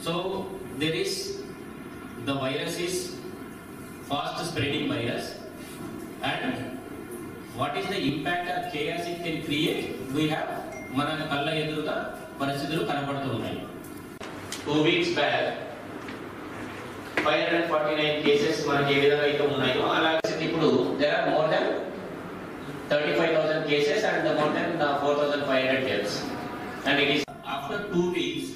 So there is the virus is fast spreading virus and what is the impact or chaos it can create we have మన కళ్ళ ఎదురుగా పరిస్థితులు కనబడుతూ ఉన్నాయి two weeks back five hundred forty nine cases మనకి ఏ విధంగా అయితే ఉన్నాయో అలాగే ఇప్పుడు there are more than thirty five thousand cases and more than four thousand five hundred deaths and it is after two weeks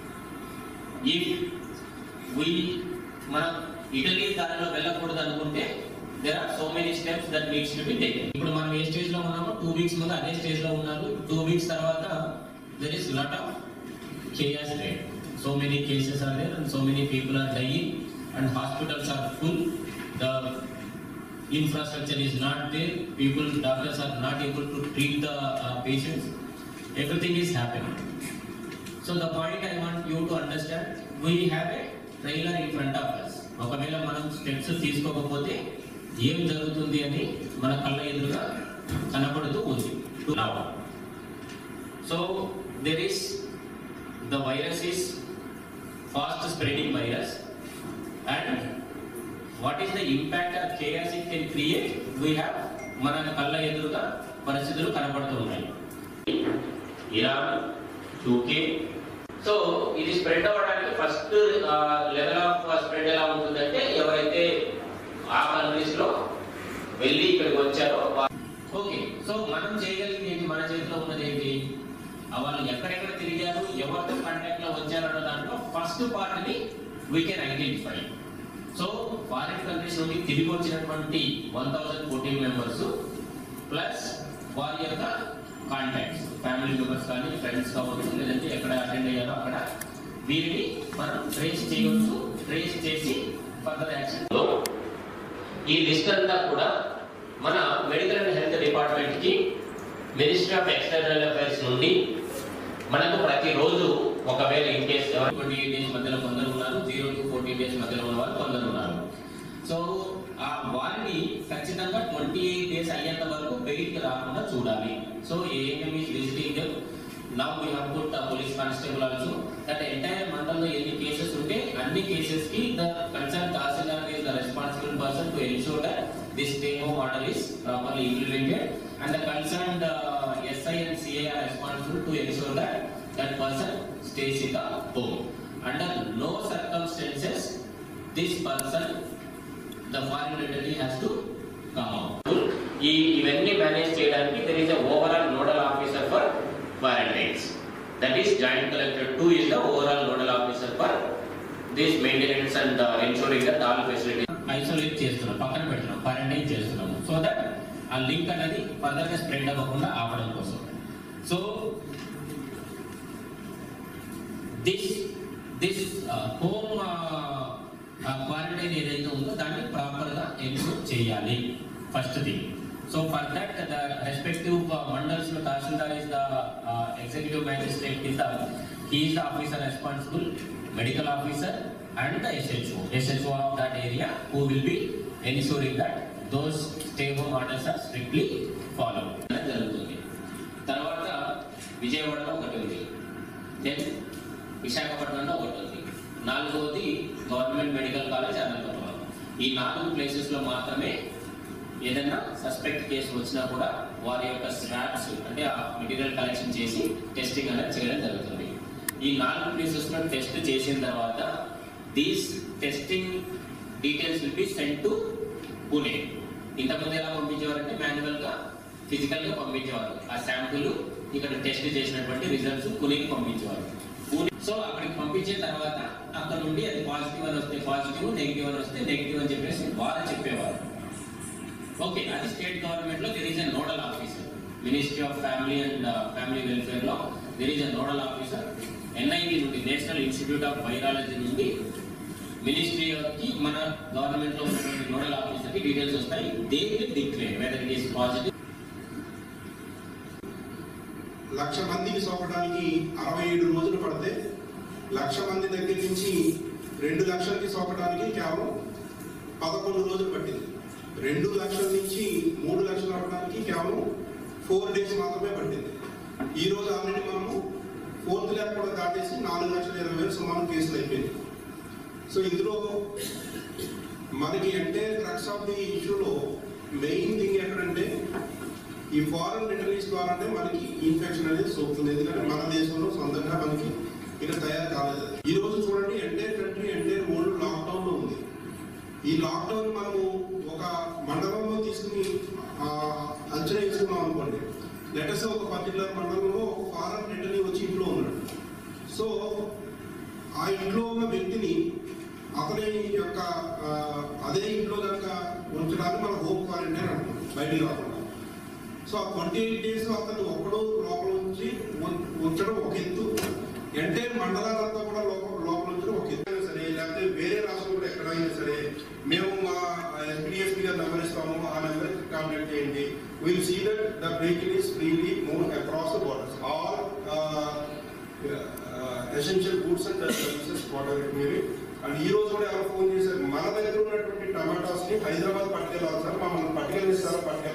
if we మనం Italy దారిలో వెళ్ళకూడదు అనుకుంటే there are so many steps that needs to be taken ఇప్పుడు మనం ఏ stage లో ఉన్నామో two weeks ముందు అదే స్టేజ్ లో ఉన్నారు టూ వీక్స్ తర్వాత there is lot of case rate so many cases are there and so many people are dying and hospitals are full the infrastructure is not there people doctors are not able to treat the uh, patients everything is happening so the point i want you to understand we have a trailer in front of us ఒకవేళ మనం steps తీసుకోకపోతే ఏం జరుగుతుంది అని మన కళ్ళ ఎదురుగా కనపడుతూ ఉంది Now, so there is the virus is fast spreading virus and what is the impact or chaos it can create we have మన కళ్ళ ఎదురుగా పరిస్థితులు కనబడుతూ ఉన్నాయి ఇరాన్ యూకే సో ఇది స్ప్రెడ్ అవ్వడానికి ఫస్ట్ లెవెల్ ఆఫ్ స్ప్రెడ్ ఎలా ఉంటుందంటే ఎవరైతే ఆ కంట్రీస్ లో వెళ్ళి ఇక్కడికి వచ్చారో ఓకే సో మనం చేయగలిగింది ఏంటి మన చేతిలో ఉన్నది ఏంటి ఆ వాళ్ళు ఎక్కడెక్కడ తిరిగారు ఎవరితో కాంటాక్ట్ లో వచ్చారు అన్న దాంట్లో ఫస్ట్ పార్ట్ ని we can identify so foreign countries నుండి తిరిగి వచ్చినటువంటి one thousand fourteen members plus వారి యొక్క కాంటాక్ట్స్ ఫ్యామిలీ మెంబర్స్ కానీ ఫ్రెండ్స్ కావచ్చు లేదంటే ఎక్కడ అటెండ్ అయ్యారో అక్కడ వీరిని మనం ట్రేస్ చేయవచ్చు ట్రేస్ చేసి ఫర్దర్ యాక్షన్ ఈ లిస్ట్ అంతా కూడా మన మెడికల్ అండ్ హెల్త్ డిపార్ట్మెంట్ కి మినిస్ట్రీ ఆఫ్ ఎక్స్టర్నల్ అఫైర్స్ నుండి మనకు ప్రతిరోజు ఒకవేళ in case twenty eight days మధ్యలో కొందరు ఉన్నారు జీరో టు ఫోర్టీన్ డేస్ మధ్యలో ఉన్న వాళ్ళు కొందరు ఉన్నారు సో ఆ వారిని ఖచ్చితంగా ట్వంటీ ఎయిట్ డేస్ అయ్యేంత వరకు బయటికి రాకుండా చూడాలి so ANM is visiting now we have put police constable also that entire మండలంలో ఎన్ని కేసెస్ ఉంటే అన్ని కేసెస్ కి the concern tahsildar is the responsible person to ensure that this stay home order is properly implemented and the concerned uh, SI and CA are responsible to ensure that that person stays in the home. Under no circumstances, this person, the foreign entity has to come out. ఈ ఇవన్నీ manage చేయడానికి there is overall nodal officer for quarantines that is joint collector two is the overall nodal officer for this maintenance and ensuring that all facility isolate చేస్తున్నాం పక్కన పెడుతున్నాం quarantine చేస్తున్నాము so that ఆ link అనేది further గా spread అవ్వకుండా ఆపడం కోసం so this this home quarantine ఏదైతే ఉందో దాన్ని ప్రాపర్ గా ఎన్షూర్ చేయాలి first thing so for that the respective mandals లో tahsildar is the executive magistrate కింద he is the officer responsible medical officer and the SHO SHO of that area who will be ensuring that those stay home orders are strictly follow జరుగుతుంది తర్వాత విజయవాడలో ఒకటి ఉంది then విశాఖపట్నంలో ఒకటి ఉంది నాలుగవది గవర్నమెంట్ మెడికల్ కాలేజ్ అనంతపురం ఈ నాలుగు ప్లేసెస్ లో మాత్రమే ఏదైనా సస్పెక్ట్ కేసు వచ్చినా కూడా వారి యొక్క స్వాబ్స్ అంటే ఆ మెటీరియల్ కలెక్షన్ చేసి టెస్టింగ్ అనేది చేయడం జరుగుతుంది ఈ నాలుగు ప్లేసెస్ లో టెస్ట్ చేసిన తర్వాత these testing details will be send to Pune ఇంతకుముందు ఎలా పంపించేవారంటే మాన్యువల్ గా ఫిజికల్ గా పంపించేవారు ఆ శాంపుల్ ఇక్కడ టెస్ట్ చేసినటువంటి రిజల్ట్స్ పూణేకి పంపించేవారు పూణే సో అక్కడికి పంపించిన తర్వాత అక్కడ నుండి అది పాజిటివ్ అని వస్తే పాజిటివ్ నెగిటివ్ అని వస్తే నెగిటివ్ అని చెప్పేసి వారు చెప్పేవారు ఓకే అది స్టేట్ గవర్నమెంట్ లో there is a nodal officer ministry of family and family welfare లో there is a nodal officer NIV నుండి నేషనల్ ఇన్స్టిట్యూట్ ఆఫ్ వైరాలజీ నుండి మినిస్ట్రీకి మన గవర్నమెంట్ లో ఉన్నటువంటి నోడల్ ఆఫీసర్ కి డీటెయిల్స్ వస్తాయి they will declare whether it is positive lakh మందికి సోకడానికి అరవై ఏడు రోజులు పడితే లక్ష మంది దగ్గర నుంచి రెండు లక్షలకి సోకడానికి కేవలం పదకొండు రోజులు పట్టింది రెండు లక్షల నుంచి మూడు లక్షలు అవ్వడానికి కేవలం ఫోర్ డేస్ మాత్రమే పట్టింది ఈ రోజు ఆల్రెడీ మనము ఫోర్త్ ల్యాక్ కూడా దాటేసి నాలుగు లక్షల ఇరవై వేలు సుమారు కేసులు అయిపోయింది సో ఇందులో మనకి అంటే క్రక్స్ ఆఫ్ ది ఇష్యూలో మెయిన్ థింగ్ ఎక్కడంటే ఈ ఫారెన్ రిటర్నీస్ ద్వారా అంటే మనకి ఇన్ఫెక్షన్ అనేది సోకుతుంది ఎందుకంటే మన దేశంలో సొంతంగా మనకి ఇంకా తయారు కాలేదు ఈ రోజు చూడండి entire country entire world lockdown లో ఉంది ఈ లాక్డౌన్ మనము ఒక మండలంలో తీసుకుని ఆ, అంచనా వేసుకున్నాం అనుకోండి లెటర్స్ ఒక పర్టికులర్ మండలంలో ఒక ఫారెన్ రిటర్నీ వచ్చి ఇంట్లో ఉన్నాడు సో ఆ ఇంట్లో ఉన్న వ్యక్తిని అతని యొక్క ఆ, అదే ఇంట్లో కనుక ఉంచడానికి మన హోమ్ క్వారంటైన్ అంటాం బయటికి రాకుండా సో ఆ ట్వంటీ ఎయిట్ డేస్ అతను ఒక్కడో లోపల ఉంచి ఉం- ఉంచడం ఒక ఎత్తు అంటే మండలాలంతా కూడా లోపల లోపల ఉంచడం ఒక ఎత్తు అయినా సరే లేకపోతే వేరే రాష్ట్రం కూడా ఎక్కడైనా సరే మేము మా ఎస్పీఎస్పీ గారు నెంబర్ ఇస్తాము ఆ నెంబర్ కాంటాక్ట్ చేయండి will see that the vehicle is freely move across the borders all essential goods and services water మీరు అండ్ ఈ రోజు కూడా ఎవరు ఫోన్ చేశారు మన దగ్గర ఉన్నటువంటి టమాటాస్ ని హైదరాబాద్ పట్టుకెళ్ళాలి సార్ మమ్మల్ని పట్టుకెళ్ళిస్తారా పట్టుకెళ్ళి